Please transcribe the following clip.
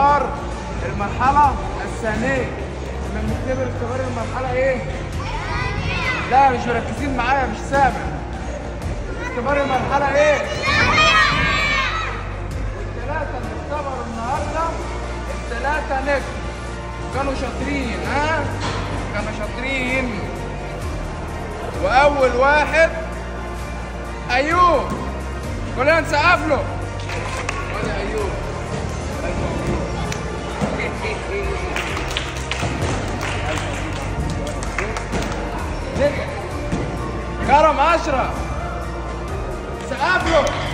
اختبار المرحلة الثانية احنا بنختبر اختبار المرحلة ايه؟ لا مش مركزين معايا مش سامع اختبار المرحلة ايه؟ الثلاثة اللي اختبروا النهاردة الثلاثة نجم كانوا شاطرين ها؟ كانوا شاطرين وأول واحد أيوب كلنا نسقف له ولا أيوب ألف مبروك. نجح كرم أشرف سقف له